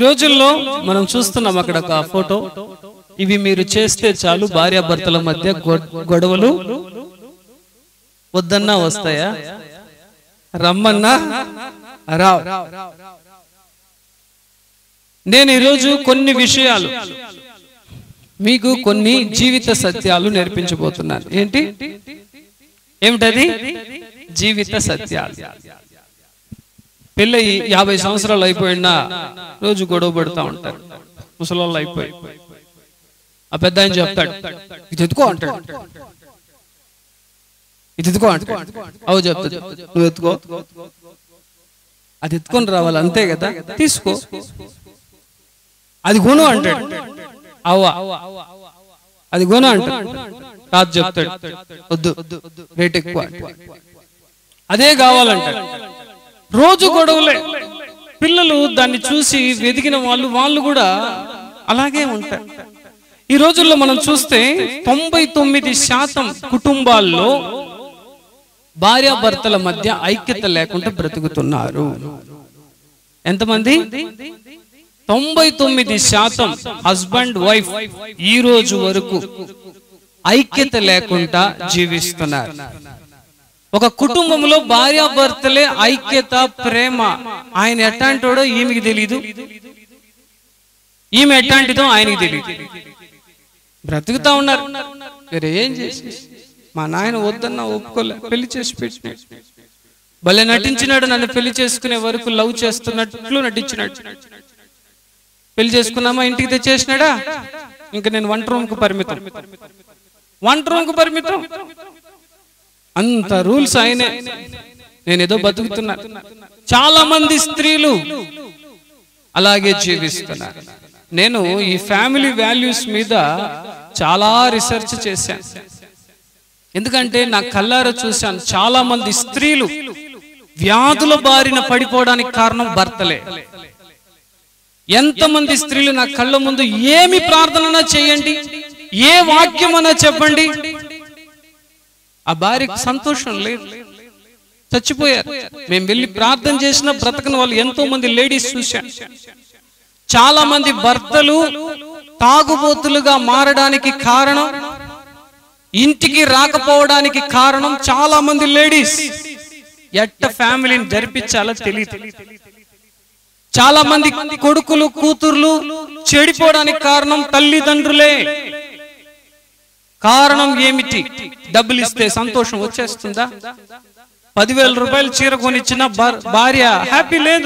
రోజుల్లో మనం చూస్తున్నాం అక్కడ ఒక ఫోటో ఇవి మీరు చేస్తే చాలు భార్యాభర్తల మధ్య గొ- గొడవలు వద్దన్నా వస్తాయా రమ్మన్నా రావు నేను ఈరోజు కొన్ని విషయాలు మీకు కొన్ని జీవిత సత్యాలు నేర్పించబోతున్నాను ఏంటి ఏమిటది జీవిత సత్యాలు పెళ్ళయి యాభై సంవత్సరాలు అయిపోయినా రోజు గొడవ పడుతూ ఉంటారు ముసలోళ్ళు అయిపోయి ఆ పెద్ద ఆయన చెప్తాడు ఇది ఎత్తుకో అంటాడు ఇది ఎత్తుకో అంటాడు అవు చెప్తాడు నువ్వు ఎత్తుకో అది ఎత్తుకొని రావాలి అంతే కదా తీసుకో అది కొను అంటాడు అవ్వ అది కొను అంటాడు కాదు చెప్తాడు వద్దు రేట్ ఎక్కువ అంటాడు. అదే కావాలంటాడు రోజు గొడవలే పిల్లలు దాన్ని చూసి వెదిగిన వాళ్ళు వాళ్ళు కూడా అలాగే ఉంటారు ఈ రోజుల్లో మనం చూస్తే తొంభై తొమ్మిది శాతం కుటుంబాల్లో భార్యాభర్తల మధ్య ఐక్యత లేకుండా బ్రతుకుతున్నారు ఎంతమంది తొంభై తొమ్మిది శాతం హస్బెండ్ వైఫ్ ఈ రోజు వరకు ఐక్యత లేకుండా జీవిస్తున్నారు ఒక కుటుంబంలో భార్యాభర్తలే ఐక్యత ప్రేమ ఆయన ఎట్లాంటోడో ఈమెకి తెలియదు ఈమె ఎట్లాంటిదో ఆయనకి తెలియదు బ్రతుకుతా ఉన్నారు మీరు ఏం చేసి మా నాయన వద్దన్నా ఒప్పుకోలే పెళ్లి చేసి పెట్టినాడు భలే నటించినాడు నన్ను పెళ్లి చేసుకునే వరకు లవ్ చేస్తున్నట్లు నటించినాడు పెళ్లి చేసుకున్నామా ఇంటికి తెచ్చేసినాడా ఇంకా నేను వంట రూమ్ కు పరిమితం వంట రూమ్ కు పరిమితం అంత రూల్స్ ఆయనే నేను ఏదో బతుకుతున్నా చాలా మంది స్త్రీలు అలాగే జీవిస్తున్నారు నేను ఈ ఫ్యామిలీ వాల్యూస్ మీద చాలా రీసెర్చ్ చేశాను ఎందుకంటే నా కల్లారా చూశాను చాలా మంది స్త్రీలు వ్యాధుల బారిన పడిపోవడానికి కారణం భర్తలే ఎంతమంది స్త్రీలు నా కళ్ళ ముందు ఏమి ప్రార్థన చేయండి ఏ వాక్యమన్నా చెప్పండి ఆ భార్యకు సంతోషం లేదు చచ్చిపోయారు మేము వెళ్ళి ప్రార్థన చేసిన బ్రతకని వాళ్ళు ఎంతో మంది లేడీస్ చూశాం చాలా మంది భర్తలు తాగుబోతులుగా మారడానికి కారణం ఇంటికి రాకపోవడానికి కారణం చాలా మంది లేడీస్ ఎట్ట ఫ్యామిలీని జరిపించాలో తెలియదు చాలా మంది కొడుకులు కూతుర్లు చెడిపోవడానికి కారణం తల్లిదండ్రులే కారణం ఏమిటి డబ్బులు ఇస్తే సంతోషం వచ్చేస్తుందా పదివేల రూపాయలు చీర కొనిచ్చిన భా- భార్య హ్యాపీ లేదు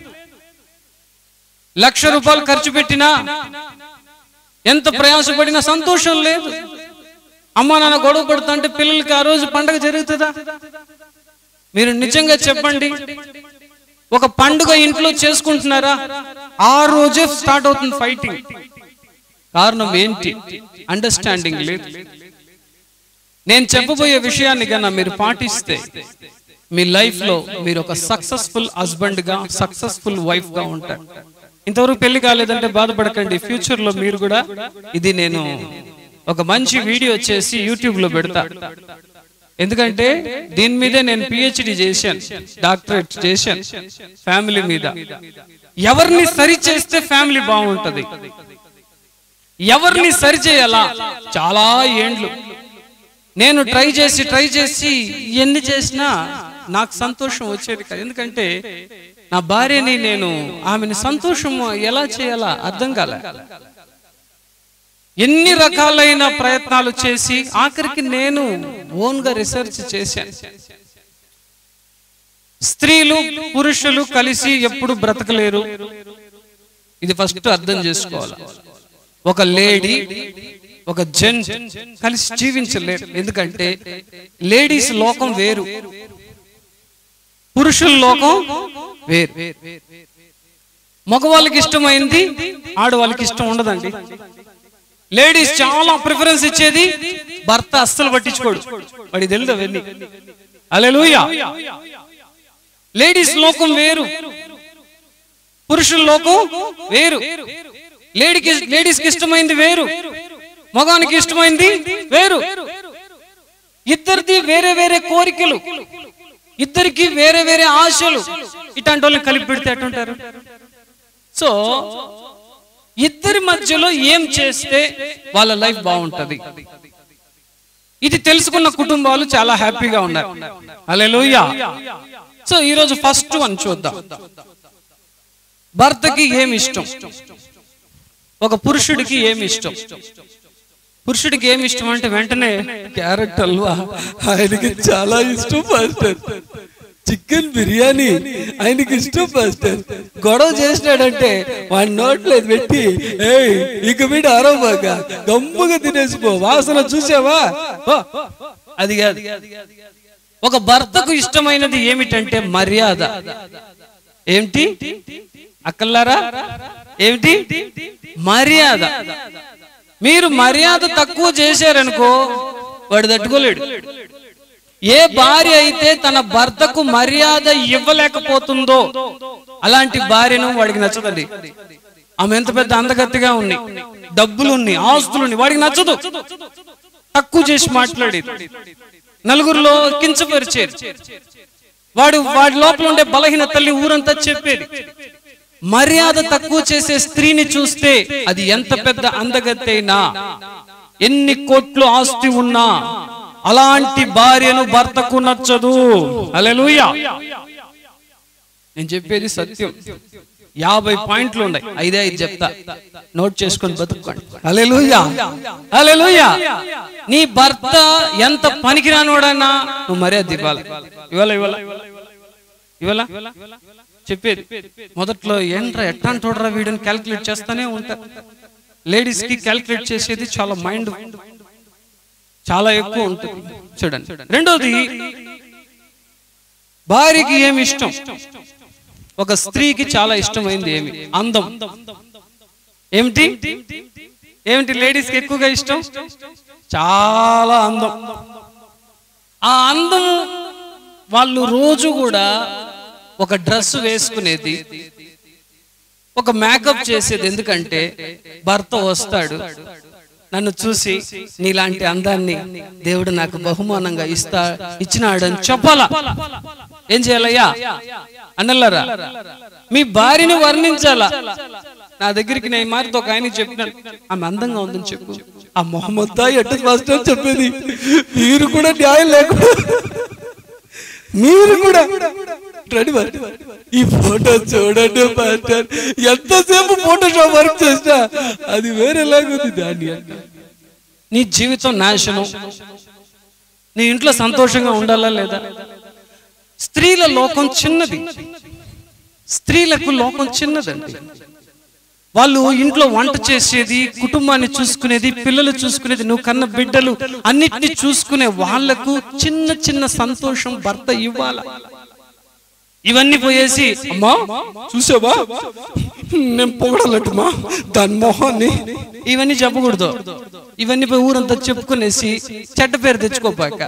లక్ష రూపాయలు ఖర్చు పెట్టినా ఎంత ప్రయాసపడినా సంతోషం లేదు అమ్మ నాన్న గొడవ పడుతుంటే పిల్లలకి ఆ రోజు పండగ జరుగుతుందా మీరు నిజంగా చెప్పండి ఒక పండుగ ఇంట్లో చేసుకుంటున్నారా ఆ రోజే స్టార్ట్ అవుతుంది ఫైటింగ్ కారణం ఏంటి అండర్స్టాండింగ్ లేదు నేను చెప్పబోయే విషయాన్ని కన్నా మీరు పాటిస్తే మీ లైఫ్ లో మీరు ఒక సక్సెస్ఫుల్ హస్బెండ్ గా సక్సెస్ఫుల్ వైఫ్ గా ఉంటారు ఇంతవరకు పెళ్లి కాలేదంటే బాధపడకండి ఫ్యూచర్ లో మీరు కూడా ఇది నేను ఒక మంచి వీడియో చేసి యూట్యూబ్ లో పెడతా ఎందుకంటే దీని మీదే నేను పిహెచ్డి చేశాను డాక్టరేట్ చేశాను ఫ్యామిలీ మీద ఎవరిని సరి చేస్తే ఫ్యామిలీ బాగుంటది ఎవరిని సరి చేయాలా చాలా ఏండ్లు నేను ట్రై చేసి ట్రై చేసి ఎన్ని చేసినా నాకు సంతోషం వచ్చేది కాదు ఎందుకంటే నా భార్యని నేను ఆమెను సంతోషం ఎలా చేయాలా అర్థం కాలే ఎన్ని రకాలైన ప్రయత్నాలు చేసి ఆఖరికి నేను ఓన్ గా రీసెర్చ్ చేశాను స్త్రీలు పురుషులు కలిసి ఎప్పుడు బ్రతకలేరు ఇది ఫస్ట్ అర్థం చేసుకోవాలి ఒక లేడీ ఒక జెంట్ కలిసి జీవించలేరు ఎందుకంటే లేడీస్ లోకం వేరు పురుషుల లోకం వేరు మగవాళ్ళకి ఇష్టమైంది ఆడవాళ్ళకి ఇష్టం ఉండదండి లేడీస్ చాలా ప్రిఫరెన్స్ ఇచ్చేది భర్త అస్సలు పట్టించుకోడు వాడి తెలుదు అవన్నీ అలెలుయా లేడీస్ లోకం వేరు పురుషుల లోకం వేరు లేడీకి లేడీస్కి ఇష్టమైంది వేరు మగానికి ఇష్టమైంది వేరు ఇద్దరిది వేరే వేరే కోరికలు ఇద్దరికి వేరే వేరే ఆశలు ఇట్లాంటి వాళ్ళని కలిపి పెడితే ఎట్టుంటారు సో ఇద్దరి మధ్యలో ఏం చేస్తే వాళ్ళ లైఫ్ బాగుంటది ఇది తెలుసుకున్న కుటుంబాలు చాలా హ్యాపీగా ఉన్నారు అలెలుయ్యా సో ఈరోజు ఫస్ట్ వన్ చూద్దాం భర్తకి ఏమి ఇష్టం ఒక పురుషుడికి ఏమి ఇష్టం పురుషుడికి ఏమి ఇష్టం అంటే వెంటనే క్యారెట్ హల్వా ఆయనకి చాలా ఇష్టం పాస్టర్ చికెన్ బిర్యానీ ఆయనకి ఇష్టం పాస్టర్ గొడవ చేసినాడంటే వాడి నోట్లో ఇది పెట్టి ఏయ్ ఇక వీడు ఆరోబాక గమ్ముగా తినేసిపో వాసన చూసావా ఓ, అది కాదు ఒక భర్తకు ఇష్టమైనది ఏమిటంటే మర్యాద ఏమిటి అక్కల్లారా ఏమిటి మర్యాద మీరు మర్యాద తక్కువ చేశారనుకో వాడు తట్టుకోలేడు ఏ భార్య అయితే తన భర్తకు మర్యాద ఇవ్వలేకపోతుందో అలాంటి భార్యను వాడికి నచ్చదండి ఆమె ఎంత పెద్ద అందగత్తిగా ఉంది డబ్బులు ఉన్నాయి ఆస్తులు ఉన్నాయి వాడికి నచ్చదు తక్కువ చేసి మాట్లాడేది నలుగురిలో కించపరిచేది వాడు వాడి లోపల ఉండే బలహీన తల్లి ఊరంతా చెప్పేది మర్యాద తక్కువ చేసే స్త్రీని చూస్తే అది ఎంత పెద్ద అందగత్తైనా ఎన్ని కోట్లు ఆస్తి ఉన్నా అలాంటి భార్యను భర్తకు నచ్చదు అలెలుయా నేను చెప్పేది సత్యం యాభై పాయింట్లు ఉన్నాయి ఐదే ఐదు చెప్తా నోట్ చేసుకొని బతుక్కోండి హల్లెలూయా హల్లెలూయా నీ భర్త ఎంత పనికిరానోడన్నా నువ్వు మర్యాద ఇవ్వాలి ఇవ్వాల ఇవ్వాల ఇవ్వాల చెప్పేది మొదట్లో ఏంట్రా ఎట్టా చూడరా వీడిని క్యాల్కులేట్ చేస్తానే ఉంటారు లేడీస్ కి క్యాల్కులేట్ చేసేది చాలా మైండ్ చాలా ఎక్కువ ఉంటుంది చూడండి రెండోది భార్యకి ఏమి ఇష్టం ఒక స్త్రీకి చాలా ఇష్టమైంది ఏమి అందం ఏమిటి ఏమిటి లేడీస్ కి ఎక్కువగా ఇష్టం చాలా అందం ఆ అందం వాళ్ళు రోజు కూడా ఒక డ్రెస్ వేసుకునేది ఒక మేకప్ చేసేది ఎందుకంటే భర్త వస్తాడు నన్ను చూసి నీలాంటి అందాన్ని దేవుడు నాకు బహుమానంగా ఇస్తా ఇచ్చినాడని చెప్పాలా ఏం చేయాలయ్యా అన్నల్లరా మీ భార్యని వర్ణించాలా నా దగ్గరికి నేను మారితో ఒక ఆయన చెప్పినాను ఆమె అందంగా ఉందని చెప్పు ఆ మొహమ్మద్ ఎట్ట మాస్టర్ చెప్పేది మీరు కూడా న్యాయం లేకుండా మీరు కూడా రండి మరి. ఈ ఫోటో చూడండి మాస్టర్ ఎంతసేపు ఫోటోషాప్ వర్క్ చేసినా అది వేరేలాగుంది దాన్ని అంటే నీ జీవితం నాశనం నీ ఇంట్లో సంతోషంగా ఉండాలా లేదా స్త్రీల లోకం చిన్నది స్త్రీలకు లోకం చిన్నదండి వాళ్ళు ఇంట్లో వంట చేసేది కుటుంబాన్ని చూసుకునేది పిల్లలు చూసుకునేది నువ్వు కన్న బిడ్డలు అన్నిటిని చూసుకునే వాళ్లకు చిన్న చిన్న సంతోషం భర్త ఇవ్వాల ఇవన్నీ పోయేసి అమ్మా చూసావా నేను పొగడాలట్టుమా దాని మొహాన్ని ఇవన్నీ చెప్పకూడదు ఇవన్నీ పోయి ఊరంతా చెప్పుకునేసి చెడ్డ పేరు తెచ్చుకోపాక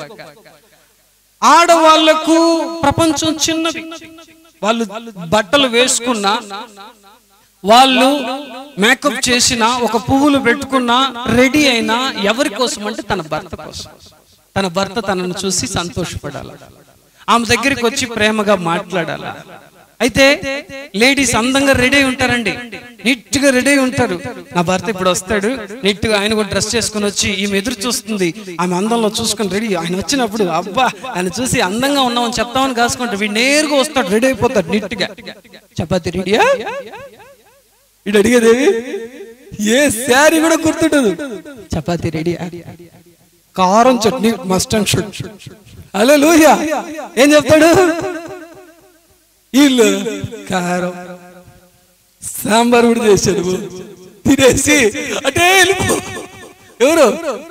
ఆడవాళ్లకు ప్రపంచం చిన్నది వాళ్ళు బట్టలు వేసుకున్నా వాళ్ళు మేకప్ చేసిన ఒక పువ్వులు పెట్టుకున్నా రెడీ అయినా ఎవరి కోసం అంటే తన భర్త కోసం తన భర్త తనను చూసి సంతోషపడాలి ఆమె దగ్గరికి వచ్చి ప్రేమగా మాట్లాడాలి అయితే లేడీస్ అందంగా రెడీ అయి ఉంటారండి నీట్ గా రెడీ అయి ఉంటారు నా భర్త ఇప్పుడు వస్తాడు నీట్ గా ఆయన కూడా డ్రెస్ చేసుకుని వచ్చి ఈమె ఎదురు చూస్తుంది ఆమె అందంలో చూసుకుని రెడీ ఆయన వచ్చినప్పుడు అబ్బా ఆయన చూసి అందంగా ఉన్నామని చెప్తామని కాసుకుంటాడు వీడు నేరుగా వస్తాడు రెడీ అయిపోతాడు నీట్ గా చపాతి రెడీయా ఇటు అడిగేదేవి ఏ శారీ కూడా గుర్తుండదు చపాతి రెడీ కారం chutney must and should hallelujah ఏం చెప్తాడు వీళ్ళు కారం సాంబార్ కూడా చేశాడు తినేసి అటే వెళ్ళిపో ఎవరు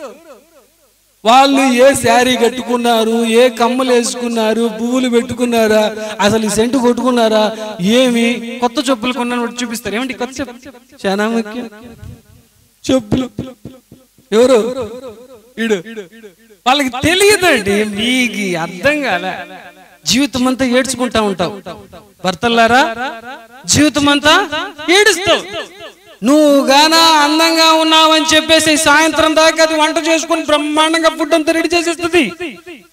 వాళ్ళు ఏ శారీ కట్టుకున్నారు ఏ కమ్మలు వేసుకున్నారు పువ్వులు పెట్టుకున్నారా అసలు ఈ సెంటు కొట్టుకున్నారా ఏమి కొత్త చెప్పులు కొన్నాను ఒకటి చూపిస్తారు ఏమండి కొత్త చెప్పు చాలా ముఖ్యం చెప్పులు ఎవరు ఈడు వాళ్ళకి తెలియదండి మీకు అర్థం కాలే జీవితం అంతా ఏడ్చుకుంటా ఉంటావు భర్తల్లారా జీవితం అంతా ఏడుస్తావు నువ్వు గానా అందంగా ఉన్నావని చెప్పేసి సాయంత్రం దాకా అది వంట చేసుకుని బ్రహ్మాండంగా ఫుడ్ అంతా రెడీ చేసేస్తుంది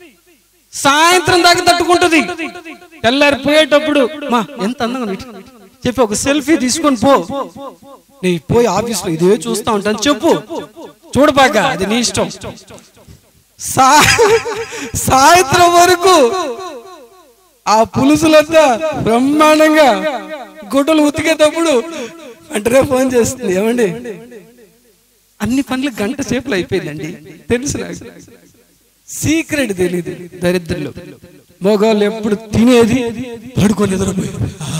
సాయంత్రం దాకా తట్టుకుంటుంది తెల్లారి పోయేటప్పుడు మా ఎంత అందంగా ఉంది. చెప్పి ఒక సెల్ఫీ తీసుకొని పో నీ పోయి ఆఫీస్లో ఇదే చూస్తా ఉంటాను చెప్పు చూడబాక అది నీ ఇష్టం సా సాయంత్రం వరకు ఆ పులుసులంతా బ్రహ్మాండంగా గుడ్డలు ఉతికేటప్పుడు వెంటనే ఫోన్ చేస్తుంది ఏమండి అన్ని పనులు గంట సేపులు అయిపోయిందండి తెలుసు నాకు సీక్రెట్ తెలియదు దరిద్రులు మగవాళ్ళు ఎప్పుడు తినేది పడుకొని నిద్రపోయి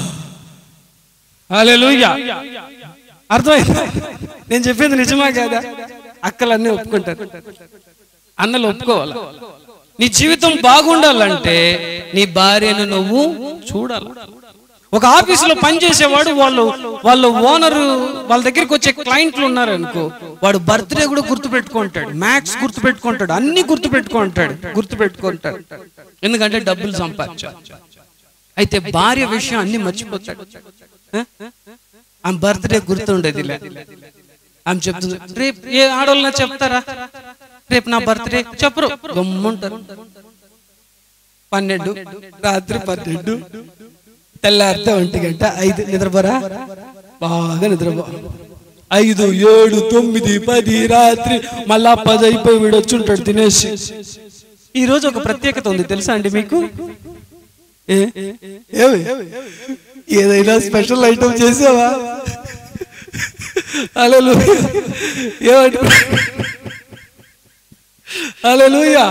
హల్లెలూయా అర్థమైందా నేను చెప్పింది నిజమా కాదా అక్కలన్నీ ఒప్పుకుంటారు అన్నలు ఒప్పుకోవాలి నీ జీవితం బాగుండాలంటే నీ భార్యను నువ్వు చూడాలి ఒక ఆఫీసులో పనిచేసేవాడు వాళ్ళు వాళ్ళ ఓనరు వాళ్ళ దగ్గరికి వచ్చే క్లయింట్లు ఉన్నారు అనుకో వాడు బర్త్డే కూడా గుర్తు పెట్టుకుంటాడు మ్యాక్స్ గుర్తు పెట్టుకుంటాడు అన్ని గుర్తు పెట్టుకుంటాడు గుర్తు పెట్టుకుంటాడు ఎందుకంటే డబ్బులు సంపాదించాలి అయితే భార్య విషయం అన్ని మర్చిపోతాడు ఆ? ఆమె బర్త్డే గుర్తుండేది లే ఆమె చెప్తుంది రేపు ఏ ఆడవాళ్ళ చెప్తారా రేపు నా బర్త్డే చెప్పరు గమ్ముంటారు పన్నెండు రాత్రి పన్నెండు తెల్లారితే ఒంటి గంట ఐదు నిద్రపోరా బాగా నిద్రపో ఐదు ఏడు తొమ్మిది పది రాత్రి మళ్ళా పది అయిపోయి వీడు వచ్చి ఉంటాడు తినేసి ఈ రోజు ఒక ప్రత్యేకత ఉంది తెలుసా అండి మీకు ఏ? ఏమి? ఏదైనా స్పెషల్ ఐటమ్ చేసావా అలే ఏమంటే అలే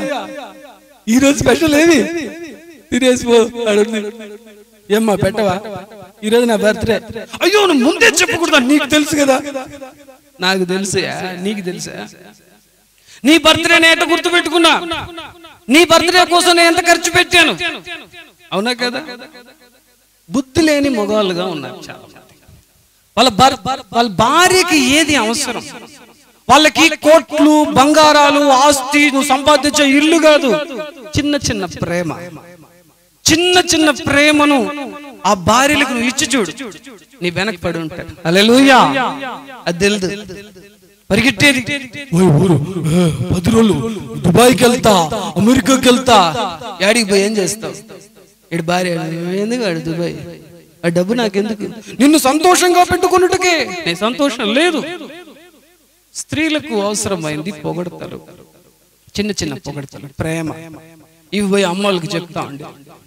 ఈరోజు స్పెషల్ ఏమి తినేసి పో అడుగుతుంది ఏమ్మా పెట్టవా ఈరోజు నా బర్త్డే అయ్యో నువ్వు ముందే చెప్పకూడదా నీకు తెలుసు కదా నాకు తెలుసా నీకు తెలుసా నీ బర్త్డే నేను ఎట్ట గుర్తు పెట్టుకున్నా నీ బర్త్డే కోసం నేను ఎంత ఖర్చు పెట్టాను అవునా కదా బుద్ధి లేని మగవాళ్ళుగా ఉన్నారు చాలా మంది వాళ్ళ భర్ వాళ్ళ భార్యకి ఏది అవసరం వాళ్ళకి కోట్లు బంగారాలు ఆస్తి నువ్వు సంపాదించే ఇల్లు కాదు చిన్న చిన్న ప్రేమ చిన్న చిన్న ప్రేమను ఆ భార్యలకు నువ్వు ఇచ్చి చూడు నీ వెనక పడి ఉంటాడు అలెలుయా అది తెలుదు పరిగెట్టేది ఓయ్ ఊరు ఏ, పది రోజులు దుబాయ్కి వెళ్తా అమెరికాకి వెళ్తా యాడికి పోయి ఏం చేస్తావు ఇటు భార్య ఎందుకు వాడు దుబాయ్ ఆ డబ్బు నాకెందుకు నిన్ను సంతోషంగా పెట్టుకున్నట్టుకే నేను సంతోషం లేదు స్త్రీలకు అవసరమైంది పొగడతలు చిన్న చిన్న పొగడతలు ప్రేమ ఇవి పోయి అమ్మోళ్ళకి చెప్తా ఉండి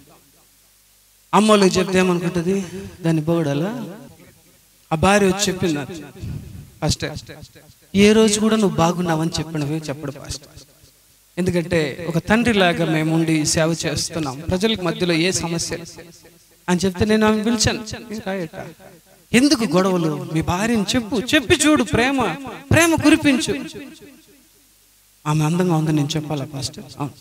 అమ్మోళ్ళకి చెప్తే ఏమనుకుంటుంది దాన్ని పొగడాలా ఆ భార్య వచ్చి చెప్పింది నాకు ఫస్ట్ ఏ రోజు కూడా నువ్వు బాగున్నావని చెప్పినవి చెప్పడు ఫస్ట్ ఎందుకంటే ఒక తండ్రి లాగా మేము ఉండి సేవ చేస్తున్నాం ప్రజలకు మధ్యలో ఏ సమస్య అని చెప్తే నేను ఆమె పిలిచాను "ఏ రాయట ఎందుకు గొడవలు మీ భార్యని చెప్పు చెప్పి చూడు ప్రేమ ప్రేమ కురిపించు ఆమె అందంగా ఉందని నేను చెప్పాలా ఫస్ట్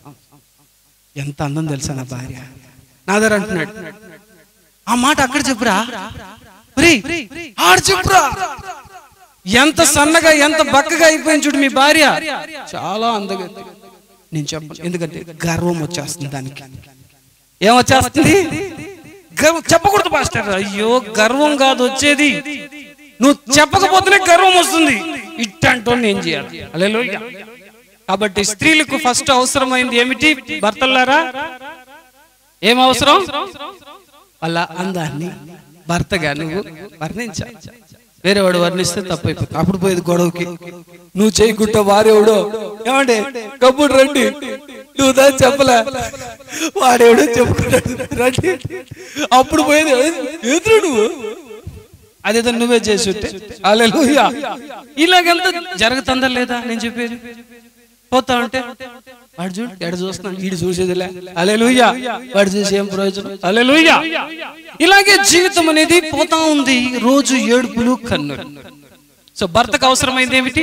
ఎంత అందం తెలుసా నా భార్య నాదర్ అంటున్నాడు ఆ మాట అక్కడ చెప్పురా ఒరేయ్, ఆడ చెప్పురా ఎంత సన్నగా ఎంత బక్కగా అయిపోయింది చూడు మీ భార్య చాలా అందగా ఉంది. నేను చెప్పను ఎందుకంటే గర్వం వచ్చేస్తుంది దానికి ఏం వచ్చేస్తుంది గర్వం చెప్పకూడదు పాస్టర్ అయ్యో గర్వం కాదు వచ్చేది నువ్వు చెప్పకపోతేనే గర్వం వస్తుంది ఇట్టంటో నేను చేయాలి హల్లెలూయా కాబట్టి స్త్రీలకు ఫస్ట్ అవసరమైంది ఏమిటి భర్తలారా ఏం అవసరం వాళ్ళ అందాన్ని భర్తగా నువ్వు వర్ణించాలి వేరే వాడు వర్ణిస్తే తప్పైపోతుంది అప్పుడు పోయేది గొడవకి నువ్వు చేయకుంటా వారేవుడో ఏమండి కప్పుడు రండి నువ్వు దాన్ని చెప్పలే వాడేవుడో చెప్పుకున్నాడు రండి అప్పుడు పోయేది ఎదురు నువ్వు అదేదో నువ్వే చేసి ఉంటే హల్లెలూయా ఇలాగంతా జరుగుతుందా లేదా నేను చెప్పేది పోతా ఉంటే వాడు చూడు ఎడ చూస్తున్నాడు వీడు చూసేదిలే హల్లెలూయా వాడు చూసి ఏం ప్రయోజనం హల్లెలూయా ఇలాగే జీవితం అనేది పోతా ఉంది రోజు ఏడుపులు కన్నులు సో భర్తకు అవసరమైంది ఏమిటి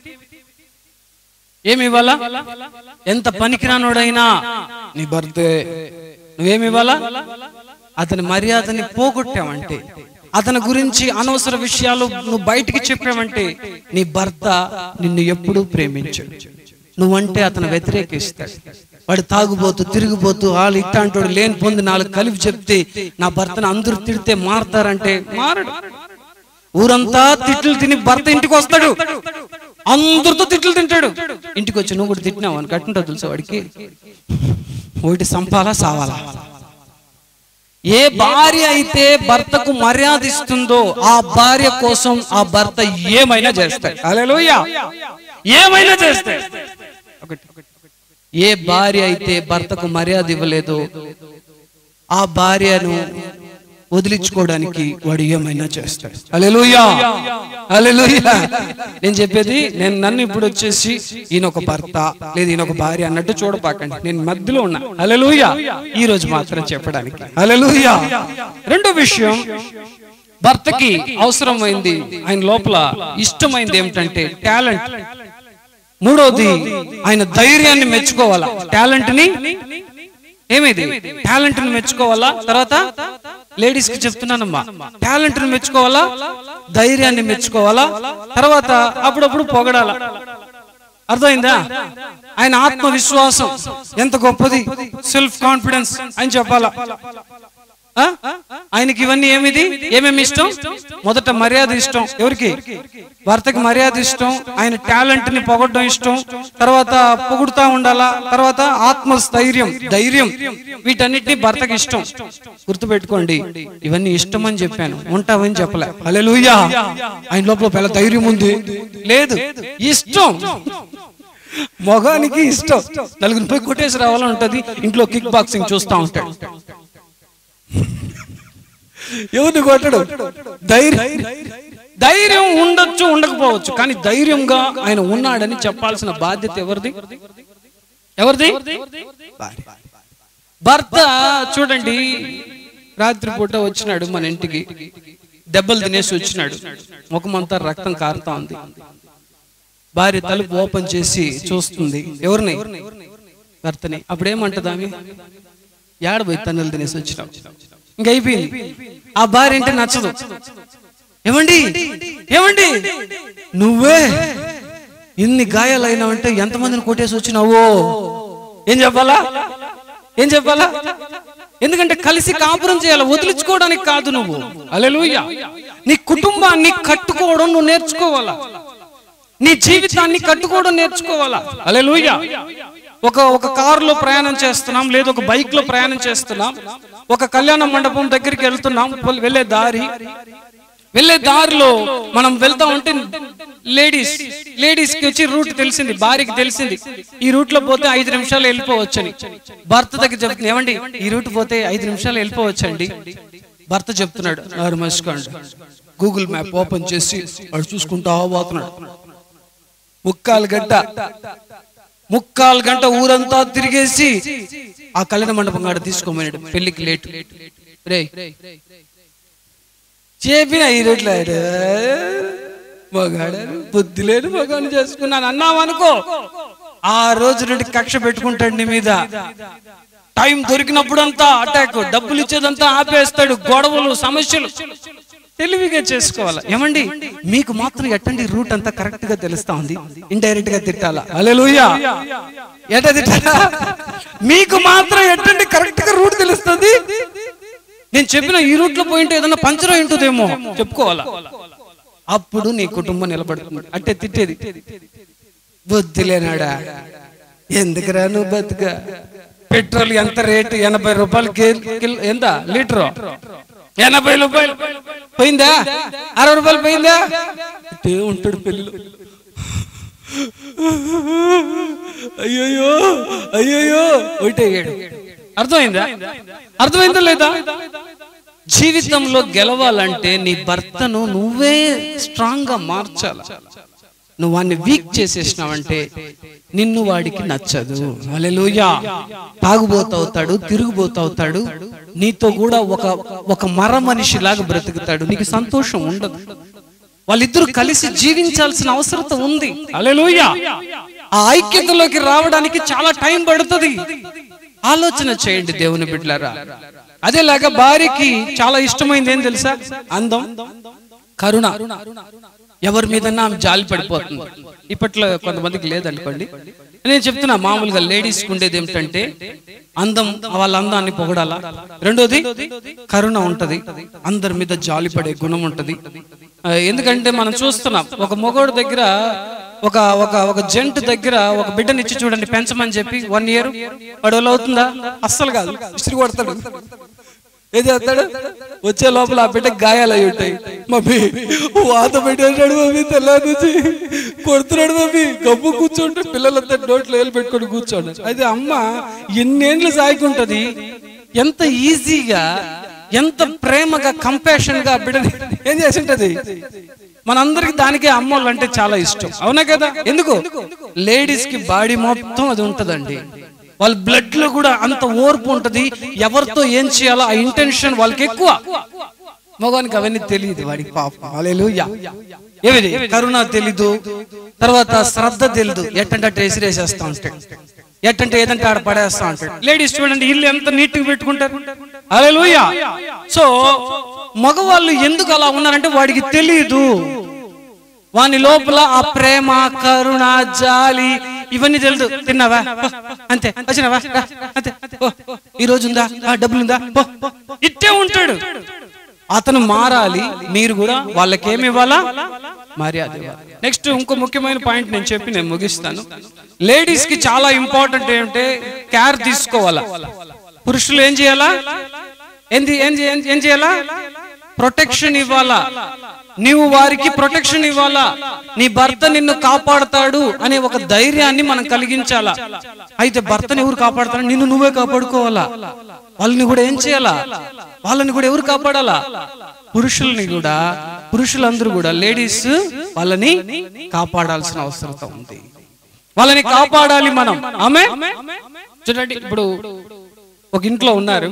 ఏమి ఇవ్వాలా ఎంత పనికిరానోడైనా నీ భర్తే నువ్వేమి ఇవ్వాలా అతని మర్యాదని పోగొట్టావంటే అతని గురించి అనవసర విషయాలు నువ్వు బయటికి చెప్పావంటే నీ భర్త నిన్ను ఎప్పుడూ ప్రేమించడు నువ్వంటే అతను వ్యతిరేకిస్తాడు వాడు తాగుబోతూ తిరిగిపోతూ వాళ్ళు ఇట్టాంటోడు లేని పొంది నాలుగు కలిపి చెప్తే నా భర్తను అందరూ తిడితే మారతారంటే మారడు ఊరంతా తిట్లు తిని భర్త ఇంటికి వస్తాడు అందరితో తిట్లు తింటాడు ఇంటికి వచ్చి నువ్వు కూడా తిట్టినావు అని కట్టింటో తెలుసా వాడికి ఒకటి సంపాలా సావాలా ఏ భార్య అయితే భర్తకు మర్యాద ఇస్తుందో ఆ భార్య కోసం ఆ భర్త ఏమైనా చేస్తాడు హల్లెలూయా ఏమైనా చేస్తాడు ఒకటి ఏ భార్య అయితే భర్తకు మర్యాద ఇవ్వలేదో ఆ భార్యను వదిలించుకోవడానికి వాడు ఏమైనా చేస్తాడు హల్లెలూయా హల్లెలూయా నేను చెప్పేది నేను నన్ను ఇప్పుడు వచ్చేసి ఈయన ఒక భర్త లేదు ఈయన ఒక భార్య అన్నట్టు చూడపాకండి నేను మధ్యలో ఉన్నా హల్లెలూయా ఈ రోజు మాత్రం చెప్పడానికి హల్లెలూయా రెండో విషయం భర్తకి అవసరమైంది ఆయన లోపల ఇష్టమైంది ఏమిటంటే టాలెంట్ మూడోది ఆయన ధైర్యాన్ని మెచ్చుకోవాలా టాలెంట్ ని ఏమిది టాలెంట్ ని మెచ్చుకోవాలా తర్వాత లేడీస్ కి చెప్తున్నానమ్మా టాలెంట్ ని మెచ్చుకోవాలా ధైర్యాన్ని మెచ్చుకోవాలా తర్వాత అప్పుడప్పుడు పొగడాలా అర్థమైందా ఆయన ఆత్మవిశ్వాసం ఎంత గొప్పది సెల్ఫ్ కాన్ఫిడెన్స్ అని చెప్పాలా ఆ? ఆయనకి ఇవన్నీ ఏమిది ఏమేమి ఇష్టం మొదట మర్యాద ఇష్టం ఎవరికి భర్తకి మర్యాద ఇష్టం ఆయన టాలెంట్ ని పొగడడం ఇష్టం తర్వాత పొగుడుతా ఉండాలా తర్వాత ఆత్మస్థైర్యం ధైర్యం వీటన్నిటిని భర్తకి ఇష్టం గుర్తుపెట్టుకోండి ఇవన్నీ ఇష్టం అని చెప్పాను ఉంటావని చెప్పలే హల్లెలూయా ఆయన లోపల పెద్ద ధైర్యం ఉంది లేదు ఇష్టం మొగానికి ఇష్టం నలుగురిని పోయి కొట్టేసి రావాలని ఉంటది ఇంట్లో కిక్ బాక్సింగ్ చూస్తా ఉంటాడు ఎవరిని కొట్టడు ధైర్యం ధైర్యం ఉండొచ్చు ఉండకపోవచ్చు కానీ ధైర్యంగా ఆయన ఉన్నాడని చెప్పాల్సిన బాధ్యత ఎవరిది ఎవరిది భర్త చూడండి రాత్రిపూట వచ్చినాడు మన ఇంటికి దెబ్బలు తినేసి వచ్చినాడు ముఖమంతా రక్తం కారుతా ఉంది భార్య తలుపు ఓపెన్ చేసి చూస్తుంది ఎవరిని భర్తని అప్పుడేమంటది ఆమె ఏడబోయి తన్నులు తినేసి వచ్చినావు ఇంక అయిపోయింది ఆ భార్య అంటే నచ్చదు ఏమండి ఏమండి నువ్వే ఇన్ని గాయాలైనావంటే ఎంతమందిని కొట్టేసి వచ్చినావో ఏం చెప్పాలా ఏం చెప్పాలా ఎందుకంటే కలిసి కాపురం చేయాలి వదిలించుకోవడానికి కాదు నువ్వు అలెలుయ్య నీ కుటుంబాన్ని కట్టుకోవడం నువ్వు నేర్చుకోవాలా నీ జీవితాన్ని కట్టుకోవడం నేర్చుకోవాలా అలెలుయ్య ఒక ఒక కారులో ప్రయాణం చేస్తున్నాం లేదా ఒక బైక్ లో ప్రయాణం చేస్తున్నాం ఒక కళ్యాణ మండపం దగ్గరికి వెళ్తున్నాం వెళ్ళే దారి వెళ్ళే దారిలో మనం వెళ్తా ఉంటే లేడీస్ లేడీస్ కి వచ్చి రూట్ తెలిసింది భార్యకి తెలిసింది ఈ రూట్ లో పోతే ఐదు నిమిషాలు వెళ్ళిపోవచ్చని భర్త దగ్గర చెప్తుంది ఏమండి ఈ రూట్ పోతే ఐదు నిమిషాలు వెళ్ళిపోవచ్చండి భర్త చెప్తున్నాడు ఆరు మర్చిపోండి గూగుల్ మ్యాప్ ఓపెన్ చేసి అడు చూసుకుంటా పోతున్నాడు ముక్కాలు గంట ముక్కాలు గంట ఊరంతా తిరిగేసి ఆ కళ్యాణ మండపం కాడ తీసుకోమన్నాడు పెళ్లికి లేట్ రే చెప్పిన ఈ రేట్ల మగాడు బుద్ధి లేని మగాన్ని చేసుకున్నాను అన్నావు అనుకో ఆ రోజు నుండి కక్ష పెట్టుకుంటాడు నీ మీద టైం దొరికినప్పుడంతా అటాక్ డబ్బులు ఇచ్చేదంతా ఆపేస్తాడు గొడవలు సమస్యలు తెలివిగా చేసుకోవాలి ఏమండి మీకు మాత్రం ఎట్టండి రూట్ అంతా కరెక్ట్ గా తెలుస్తా ఉంది ఇండైరెక్ట్ గా తిట్టాలా అలెలుయా ఎట తిట్టాలా మీకు మాత్రం ఎట్టండి కరెక్ట్ గా రూట్ తెలుస్తుంది నేను చెప్పిన ఈ రూట్ లో పోయింటే ఏదన్నా పంచర్ అయి ఉంటుందేమో చెప్పుకోవాలా అప్పుడు నీ కుటుంబం నిలబడుతుంది అంటే తిట్టేది బుద్ధి లేనాడా ఎందుకురా నువ్వు బతుక పెట్రోల్ ఎంత రేటు ఎనభై రూపాయలు కిలో ఎంత లీటర్ ఎనభై రూపాయలు పోయిందా అరవై రూపాయలు పోయిందా ఇట్టే ఉంటాడు పెళ్ళిలో అయ్యయ్యో అయ్యయ్యో ఒకటే ఏడు అర్థమైందా అర్థమైందా లేదా జీవితంలో గెలవాలంటే నీ భర్తను నువ్వే స్ట్రాంగ్ గా మార్చాలి నువ్వు వాడిని వీక్ చేసేసినావంటే నిన్ను వాడికి నచ్చదు అలెలుయా తాగుబోతవుతాడు తిరుగుబోతవుతాడు నీతో కూడా ఒక ఒక మర మనిషిలాగా బ్రతుకుతాడు నీకు సంతోషం ఉండదు వాళ్ళిద్దరూ కలిసి జీవించాల్సిన అవసరత ఉంది అలెలుయా ఆ ఐక్యతలోకి రావడానికి చాలా టైం పడుతుంది ఆలోచన చేయండి దేవుని బిడ్డలారా అదేలాగా భార్యకి చాలా ఇష్టమైంది ఏం తెలుసా అందం కరుణ ఎవరి మీద ఆమె జాలి పడిపోతుంది ఇప్పట్లో కొంతమందికి లేదనుకోండి నేను చెప్తున్నా మామూలుగా లేడీస్ ఉండేది ఏమిటంటే అందం వాళ్ళ అందాన్ని పొగడాలా రెండోది కరుణ ఉంటది అందరి మీద జాలి పడే గుణం ఉంటది ఆ, ఎందుకంటే మనం చూస్తున్నాం ఒక మొగోడు దగ్గర ఒక ఒక ఒక జంట్ దగ్గర ఒక బిడ్డనిచ్చి చూడండి పెంచమని చెప్పి వన్ ఇయర్ వాడు వల్ల అవుతుందా అస్సలు కాదు ఇస్త్రీ కొడతాడు ఏం చేస్తాడు వచ్చే లోపల ఆ బిడ్డ గాయాలు అయి ఉంటాయి మమ్మీ వాత పెట్టేసాడు మమ్మీ తెల్లారి నుంచి కొడుతున్నాడు మమ్మీ గబ్బు కూర్చోంటే పిల్లలంతా నోట్లో వేలు పెట్టుకొని కూర్చోండి అయితే అమ్మ ఎన్నేండ్లు సాగుంటది ఎంత ఈజీగా ఎంత ప్రేమగా కంపాషన్ గా బిడ్డని ఏం చేసి ఉంటది మనందరికి దానికే అమ్మోళ్ళు అంటే చాలా ఇష్టం అవునా కదా ఎందుకు లేడీస్ కి బాడీ మొత్తం అది ఉంటదండి వాళ్ళ బ్లడ్ లో కూడా అంత ఓర్పు ఉంటది ఎవరితో ఏం చేయాలో ఆ ఇంటెన్షన్ వాళ్ళకి ఎక్కువ మగవానికి అవన్నీ తెలియదు వాడికి పాపం హల్లెలూయా ఏమిది కరుణ తెలీదు తర్వాత శ్రద్ధ తెలీదు ఎట్టంటే అట్ట వేసిరేసేస్తా ఉంటాడు ఎట్టంటే ఏదంటే ఆడ పడేస్తా ఉంటాడు లేడీస్ చూడండి ఇల్లు ఎంత నీట్ గా పెట్టుకుంటారు హల్లెలూయా సో మగవాళ్ళు ఎందుకు అలా ఉన్నారంటే వాడికి తెలియదు వాని లోపల ఆ ప్రేమ కరుణ జాలి ఇవన్నీ తెలుదు తిన్నావా పో. అంతే వచ్చినావా రా. అంతే పో. ఈ రోజు ఉందా ఆ, డబ్బులుందా పో. ఇట్టే ఉంటాడు అతను మారాలి మీరు కూడా వాళ్ళకేమి ఇవ్వాలా మర్యాద నెక్స్ట్ ఇంకో ముఖ్యమైన పాయింట్ నేను చెప్పి నేను ముగిస్తాను లేడీస్ కి చాలా ఇంపార్టెంట్ ఏంటంటే కేర్ తీసుకోవాలా పురుషులు ఏం చేయాలా ఏంది ఏం చే- ఏం- ఏం చేయాలా ప్రొటెక్షన్ ఇవ్వాలా నీవు వారికి ప్రొటెక్షన్ ఇవ్వాలా నీ భర్త నిన్ను కాపాడతాడు అనే ఒక ధైర్యాన్ని మనం కలిగించాలా అయితే భర్తని ఎవరు కాపాడతారు నిన్ను నువ్వే కాపాడుకోవాలా వాళ్ళని కూడా ఏం చేయాలా వాళ్ళని కూడా ఎవరు కాపాడాలా పురుషుల్ని కూడా పురుషులందరూ కూడా లేడీస్ వాళ్ళని కాపాడాల్సిన అవసరం ఉంది వాళ్ళని కాపాడాలి మనం ఆమె చూడండి ఇప్పుడు ఒక ఇంట్లో ఉన్నారు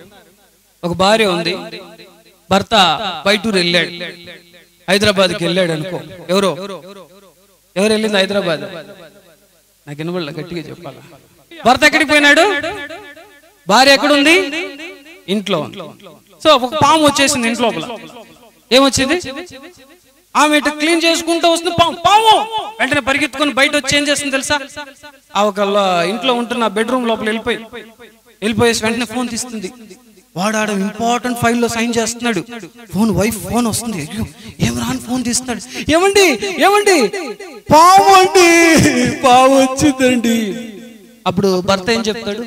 ఒక భార్య ఉంది భర్త బయటూరు వెళ్ళాడు హైదరాబాద్కి వెళ్ళాడు అనుకో ఎవరో ఎవరు వెళ్ళింది హైదరాబాద్ నాకు వినబడలే గట్టిగా చెప్పాలా భర్త ఎక్కడికి పోయినాడు భార్య ఎక్కడుంది ఇంట్లో ఉంది. సో ఒక పాము వచ్చేసింది ఇంట్లో లోపల ఏమొచ్చింది ఆమె ఇటు క్లీన్ చేసుకుంటూ వస్తుంది పాము పాము వెంటనే పరిగెత్తుకొని బయట వచ్చి ఏం చేస్తుంది తెలుసా ఆ ఒక లో- ఇంట్లో ఉంటున్న బెడ్రూమ్ లోపల వెళ్ళిపోయి వెళ్ళిపోయేసి వెంటనే ఫోన్ తీస్తుంది వాడు ఆడ ఇంపార్టెంట్ ఫైల్లో సైన్ చేస్తున్నాడు ఫోన్ వైఫ్ ఫోన్ వస్తుంది అయ్యో ఏం రాని ఫోన్ తీస్తున్నాడు ఏమండి ఏమండి పాము అండి పాము వచ్చిందండి అప్పుడు భర్త ఏం చెప్తాడు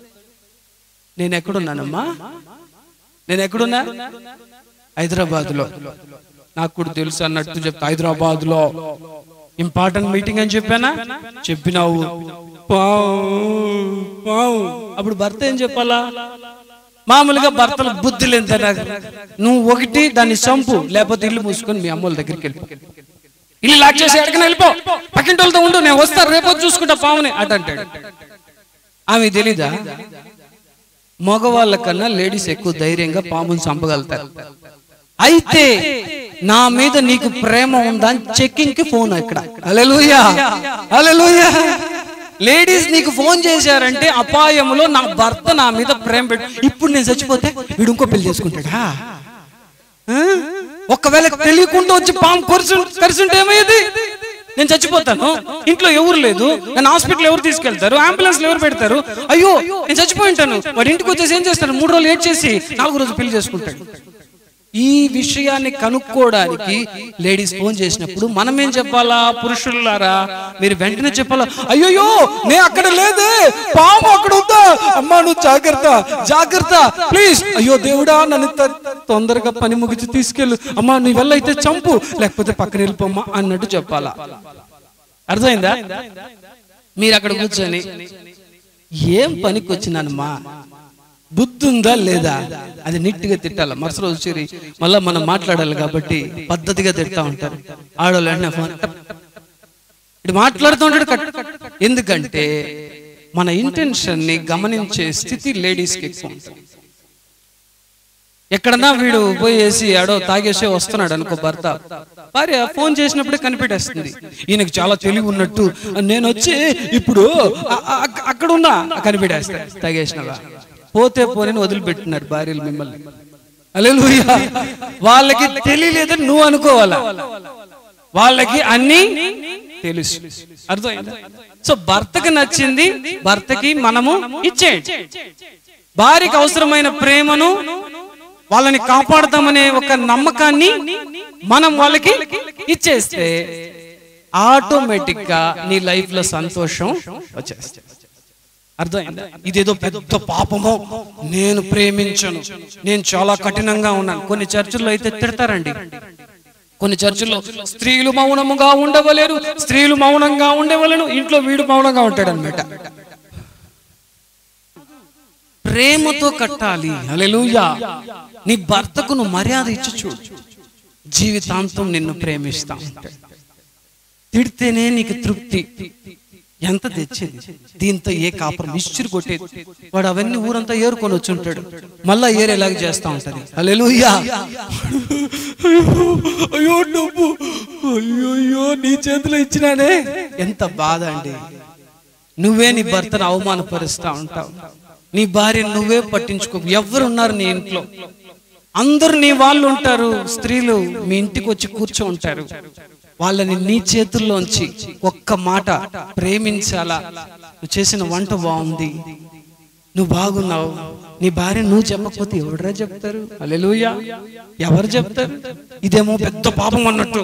నేను ఎక్కడున్నానమ్మా నేను ఎక్కడున్నా హైదరాబాద్ లో నాకు కూడా తెలుసు అన్నట్టు చెప్తా హైదరాబాద్ లో ఇంపార్టెంట్ మీటింగ్ అని చెప్పానా చెప్పినావు పావు పావు అప్పుడు భర్త ఏం చెప్పాలా మామూలుగా భర్తలు బుద్ధి లేదు నాకు నువ్వు ఒకటి దాన్ని చంపు లేకపోతే ఇల్లు మూసుకొని మీ అమ్మోళ్ళ దగ్గరికి వెళ్ళిపో ఇల్లు లాక్ చేసి ఎక్కడికైనా వెళ్ళిపో పక్కింటి వాళ్ళతో ఉండు నేను వస్తాను రేపు వచ్చి చూసుకుంటా పావుని అట అంటాడు ఆమె తెలీదా మగవాళ్ళ కన్నా లేడీస్ ఎక్కువ ధైర్యంగా పాముని చంపగలుగుతారు అయితే నా మీద నీకు ప్రేమ ఉందా అని చెక్కింగ్ కి ఫోన్ ఇక్కడ హల్లెలూయా హల్లెలూయా లేడీస్ నీకు ఫోన్ చేశారంటే అపాయములో నా భర్త నా మీద ప్రేమ పెట్టు ఇప్పుడు నేను చచ్చిపోతే వీడు ఇంకో పెళ్లి చేసుకుంటాడా ఆ? ఒకవేళ తెలియకుండా వచ్చి పాము కొరుసు కరిసుంటే ఏమయ్యేది నేను చచ్చిపోతాను ఇంట్లో ఎవరు లేదు నన్ను హాస్పిటల్ ఎవరు తీసుకెళ్తారు అంబులెన్స్ ఎవరు పెడతారు అయ్యో నేను చచ్చిపోయి ఉంటాను వాడి ఇంటికి వచ్చేసి ఏం చేస్తాను మూడు రోజులు ఏడ్ చేసి నాలుగు రోజు పెళ్లి చేసుకుంటాడు ఈ విషయాన్ని కనుక్కోవడానికి లేడీస్ ఫోన్ చేసినప్పుడు మనం ఏం చెప్పాలా పురుషులారా మీరు వెంటనే చెప్పాలా అయ్యో నే అక్కడ లేదే పాము అక్కడ ఉందా అమ్మా నువ్వు జాగ్రత్త జాగ్రత్త ప్లీజ్ అయ్యో దేవుడా నన్ను త- తొందరగా పని ముగించి తీసుకెళ్ళు అమ్మా నీ వల్ల అయితే చంపు లేకపోతే పక్కన వెళ్ళిపోమ్మా అన్నట్టు చెప్పాలా అర్థమైందా మీరు అక్కడ కూర్చొని ఏం పనికి వచ్చినానమ్మా బుద్ధి ఉందా లేదా అది నీట్గా తిట్టాలి మరుసటి రోజు చేరి మళ్ళా మనం మాట్లాడాలి కాబట్టి పద్ధతిగా తిడతా ఉంటారు ఆడవాళ్ళు వెంటనే ఫోన్ టప్ టప్ ఇటు మాట్లాడుతూ ఉంటాడు కట్ ఎందుకంటే మన ఇంటెన్షన్ ని గమనించే స్థితి లేడీస్ కి ఎక్కువ ఉంటుంది. ఎక్కడన్నా వీడు పోయేసి ఆడో తాగేసే వస్తున్నాడు అనుకో భర్త భార్య ఫోన్ చేసినప్పుడే కనిపెట్టేస్తుంది ఈయనకు చాలా తెలివి ఉన్నట్టు నేను వచ్చి ఇప్పుడు అ- అ- అక్కడ ఉన్నా కనిపెట్టేస్తా తాగేసినవా పోతే పోని వదిలిపెట్టినారు భార్యలు మిమ్మల్ని హల్లెలూయా వాళ్ళకి తెలియలేదని నువ్వు అనుకోవాలా వాళ్ళకి అన్ని తెలుసు అర్థమైందా సో భర్తకి నచ్చింది భర్తకి మనము ఇచ్చేయండి భార్యకి అవసరమైన ప్రేమను వాళ్ళని కాపాడతామనే ఒక నమ్మకాన్ని మనం వాళ్ళకి ఇచ్చేస్తే ఆటోమేటిక్ గా నీ లైఫ్ లో సంతోషం వచ్చేస్తుంది అర్థమైందా ఇదేదో పెద్ద పాపమో నేను ప్రేమించను నేను చాలా కఠినంగా ఉన్నాను కొన్ని చర్చిల్లో అయితే తిడతారండి కొన్ని చర్చిల్లో స్త్రీలు మౌనముగా ఉండవలేరు స్త్రీలు మౌనంగా ఉండవలేను ఇంట్లో వీడు మౌనంగా ఉంటాడు అనమాట ప్రేమతో కట్టాలి హల్లెలూయా నీ భర్తకు నువ్వు మర్యాద ఇచ్చి చూడు జీవితాంతం నిన్ను ప్రేమిస్తా ఉంటాడు తిడితేనే నీకు తృప్తి ఎంత తెచ్చేది దీంతో ఏ కాపురం ఇచ్చురు కొట్టేది వాడు అవన్నీ ఊరంతా ఏరుకొని వచ్చి ఉంటాడు మళ్ళా ఏరేలాగా చేస్తా ఉంటది హల్లెలూయా అయ్యో డబ్బు అయ్యో అయ్యో నీ చేతిలో ఇచ్చినానే ఎంత బాధ అండి నువ్వే నీ భర్తను అవమానపరుస్తా ఉంటావు నీ భార్య నువ్వే పట్టించుకో ఎవరున్నారు నీ ఇంట్లో అందరు నీ వాళ్ళు ఉంటారు స్త్రీలు మీ ఇంటికి వచ్చి కూర్చో ఉంటారు వాళ్ళని నీ చేతుల్లోంచి ఒక్క మాట ప్రేమించాలా నువ్వు చేసిన వంట బాగుంది నువ్వు బాగున్నావు నీ భార్య నువ్వు చెప్పకపోతే ఎవడరా చెప్తారు అలెలుయా ఎవరు చెప్తారు ఇదేమో పెద్ద పాపం అన్నట్టు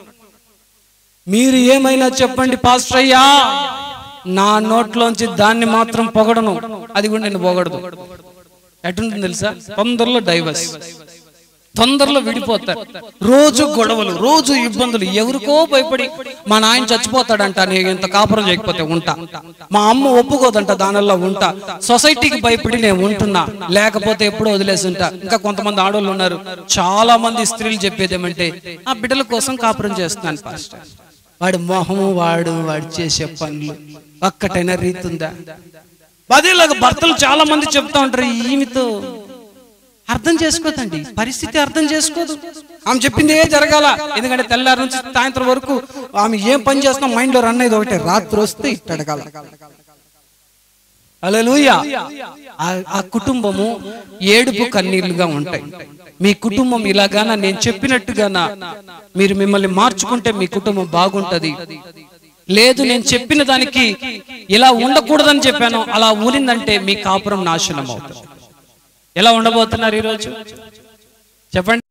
మీరు ఏమైనా చెప్పండి పాస్టర్ అయ్యా నా నోట్లోంచి దాన్ని మాత్రం పొగడను అది కూడా నేను పొగడదు ఎటుంటుంది తెలుసా తొందరలో డైవర్స్ తొందరలో విడిపోతారు రోజు గొడవలు రోజు ఇబ్బందులు ఎవరికో భయపడి మా నాయన చచ్చిపోతాడంట నేను ఇంత కాపురం చేయకపోతే ఉంటా మా అమ్మ ఒప్పుకోదంట దానిలో ఉంటా సొసైటీకి భయపడి నేను ఉంటున్నా లేకపోతే ఎప్పుడో వదిలేసి ఉంటా ఇంకా కొంతమంది ఆడవాళ్ళు ఉన్నారు చాలా మంది స్త్రీలు చెప్పేది ఏమంటే ఆ బిడ్డల కోసం కాపురం చేస్తున్నాను పాస్టర్ వాడి మొహము వాడు వాడు చేసే పనులు ఒక్కటైనా రీతి ఉందా అదేలాగా భర్తలు చాలా మంది చెప్తా ఉంటారు ఈమెతో అర్థం చేసుకోదండి పరిస్థితి అర్థం చేసుకోదు ఆమె చెప్పింది ఏ జరగాల ఎందుకంటే తెల్లారి నుంచి సాయంత్రం వరకు ఆమె ఏం పని చేస్తున్నా మైండ్ లో రన్ అయ్యేది ఒకటే రాత్రి వస్తే ఇట్ట అడగాల హల్లెలూయా ఆ- ఆ కుటుంబము ఏడుపు కన్నీళ్లుగా ఉంటాయి మీ కుటుంబం ఇలాగానా నేను చెప్పినట్టుగానా మీరు మిమ్మల్ని మార్చుకుంటే మీ కుటుంబం బాగుంటది లేదు నేను చెప్పిన దానికి ఇలా ఉండకూడదని చెప్పాను అలా ఊరిందంటే మీ కాపురం నాశనం అవుతుంది ఎలా ఉండబోతున్నారు ఈరోజు చెప్పండి